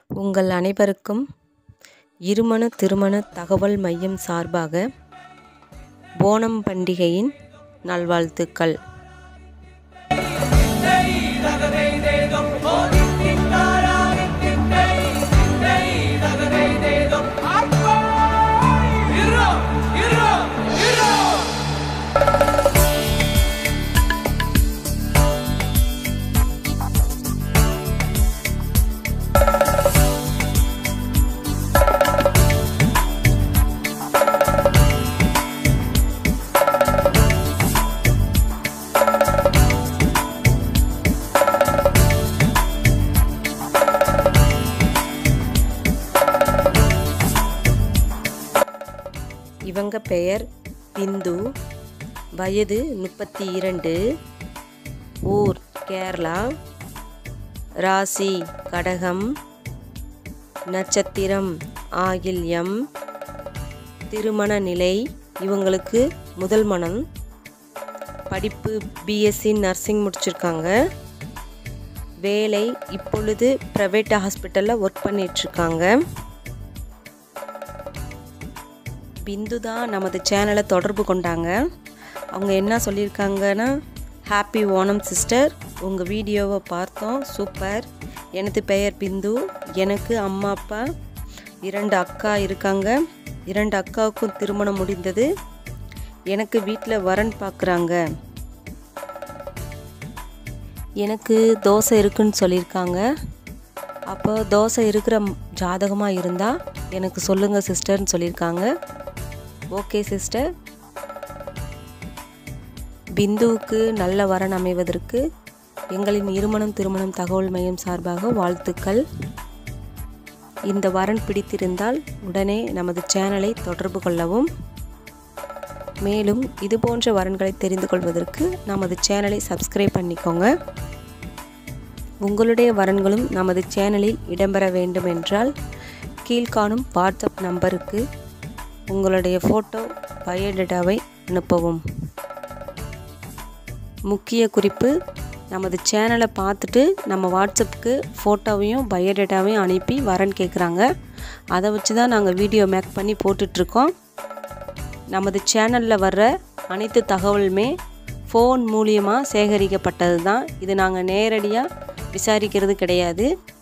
உங்கள் அனைவருக்கும் இருமண திருமண தகவல் மையம் சார்பாக ஓணம் பண்டிகையின் நல்வாழ்த்துக்கள் இவங்க பெயர் பிந்து வயது முப்பத்தி இரண்டு ஊர் கேரளா ராசி கடகம் நட்சத்திரம் ஆகில்யம் திருமண நிலை இவங்களுக்கு முதல் மனம் படிப்பு பிஎஸ்சி நர்சிங் முடிச்சிருக்காங்க வேலை இப்பொழுது ப்ரைவேட் ஹாஸ்பிட்டலில் ஒர்க் பண்ணிகிட்ருக்காங்க பிந்து தான் நமது சேனலை தொடர்பு கொண்டாங்க அவங்க என்ன சொல்லியிருக்காங்கன்னா ஹாப்பி ஓணம் சிஸ்டர் உங்கள் வீடியோவை பார்த்தோம் சூப்பர் எனது பெயர் பிந்து எனக்கு அம்மா அப்பா இரண்டு அக்கா இருக்காங்க இரண்டு அக்காவுக்கும் திருமணம் முடிந்தது எனக்கு வீட்டில் வரன் பார்க்குறாங்க எனக்கு தோசை இருக்குன்னு சொல்லியிருக்காங்க அப்போ தோசை இருக்கிற ஜாதகமாக இருந்தால் எனக்கு சொல்லுங்கள் சிஸ்டர்னு சொல்லியிருக்காங்க ஓகே சிஸ்டர் பிந்துவுக்கு நல்ல வரன் அமைவதற்கு எங்களின் இருமணம் திருமணம் தகவல் மையம் சார்பாக வாழ்த்துக்கள் இந்த வரன் பிடித்திருந்தால் உடனே நமது சேனலை தொடர்பு கொள்ளவும் மேலும் இது போன்ற வரன்களை தெரிந்து கொள்வதற்கு நமது சேனலை சப்ஸ்கிரைப் பண்ணிக்கோங்க உங்களுடைய வரன்களும் நமது சேனலில் இடம்பெற வேண்டும் என்றால் கீழ்காணும் வாட்ஸ்அப் நம்பருக்கு உங்களுடைய ஃபோட்டோ பயோடேட்டாவை அனுப்பவும் முக்கிய குறிப்பு நமது சேனலை பார்த்துட்டு நம்ம வாட்ஸ்அப்புக்கு ஃபோட்டோவையும் பயோடேட்டாவையும் அனுப்பி வரன் கேட்குறாங்க அதை வச்சு தான் நாங்கள் வீடியோ மேக் பண்ணி போட்டுட்ருக்கோம் நமது சேனலில் வர்ற அனைத்து தகவலுமே ஃபோன் மூலியமாக சேகரிக்கப்பட்டது தான் இது நாங்கள் நேரடியாக விசாரிக்கிறது கிடையாது